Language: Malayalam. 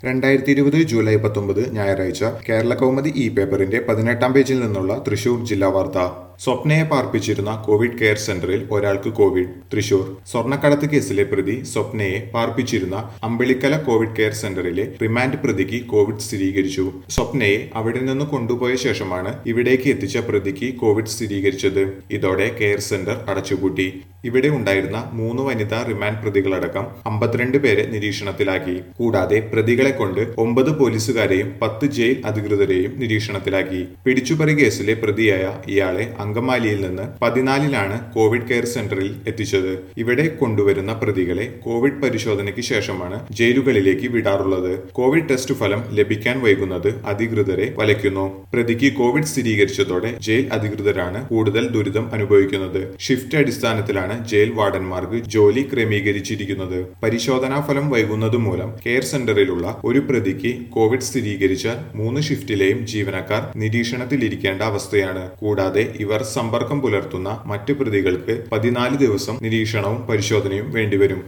രണ്ടായിരത്തി ഇരുപത് ജൂലൈ പത്തൊമ്പത് ഞായറാഴ്ച കേരള കൗമുദി ഇ പേപ്പറിന്റെ പതിനെട്ടാം പേജിൽ നിന്നുള്ള തൃശൂർ ജില്ലാ വാർത്ത സ്വപ്നയെ പാർപ്പിച്ചിരുന്ന കോവിഡ് കെയർ സെന്ററിൽ ഒരാൾക്ക് കോവിഡ് തൃശൂർ സ്വർണ്ണക്കടത്ത് കേസിലെ പ്രതി സ്വപ്നയെ പാർപ്പിച്ചിരുന്ന അമ്പിളിക്കല കോവിഡ് കെയർ സെന്ററിലെ റിമാൻഡ് പ്രതിക്ക് കോവിഡ് സ്ഥിരീകരിച്ചു സ്വപ്നയെ അവിടെ നിന്ന് കൊണ്ടുപോയ ശേഷമാണ് ഇവിടേക്ക് എത്തിച്ച പ്രതിക്ക് കോവിഡ് സ്ഥിരീകരിച്ചത് ഇതോടെ കെയർ സെന്റർ അടച്ചുപൂട്ടി ഇവിടെ ഉണ്ടായിരുന്ന മൂന്ന് വനിതാ റിമാൻഡ് പ്രതികളടക്കം അമ്പത്തിരണ്ട് പേരെ നിരീക്ഷണത്തിലാക്കി കൂടാതെ പ്രതികളെ കൊണ്ട് ഒമ്പത് പോലീസുകാരെയും പത്ത് ജയിൽ അധികൃതരെയും നിരീക്ഷണത്തിലാക്കി പിടിച്ചുപറി കേസിലെ പ്രതിയായ ഇയാളെ അങ്കമാലിയിൽ നിന്ന് പതിനാലിലാണ് കോവിഡ് കെയർ സെന്ററിൽ എത്തിച്ചത് ഇവിടെ കൊണ്ടുവരുന്ന പ്രതികളെ കോവിഡ് പരിശോധനയ്ക്ക് ശേഷമാണ് ജയിലുകളിലേക്ക് വിടാറുള്ളത് കോവിഡ് ടെസ്റ്റ് ഫലം ലഭിക്കാൻ വൈകുന്നത് അധികൃതരെ വലയ്ക്കുന്നു പ്രതിക്ക് കോവിഡ് സ്ഥിരീകരിച്ചതോടെ ജയിൽ അധികൃതരാണ് കൂടുതൽ ദുരിതം അനുഭവിക്കുന്നത് ഷിഫ്റ്റ് അടിസ്ഥാനത്തിലാണ് ജയിൽ വാർഡന്മാർക്ക് ജോലി ക്രമീകരിച്ചിരിക്കുന്നത് പരിശോധനാ ഫലം വൈകുന്നത് മൂലം കെയർ സെന്ററിലുള്ള ഒരു പ്രതിക്ക് കോവിഡ് സ്ഥിരീകരിച്ചാൽ മൂന്ന് ഷിഫ്റ്റിലെയും ജീവനക്കാർ നിരീക്ഷണത്തിലിരിക്കേണ്ട അവസ്ഥയാണ് കൂടാതെ ഇവർ സമ്പർക്കം പുലർത്തുന്ന മറ്റ് പ്രതികൾക്ക് പതിനാല് ദിവസം നിരീക്ഷണവും പരിശോധനയും വേണ്ടിവരും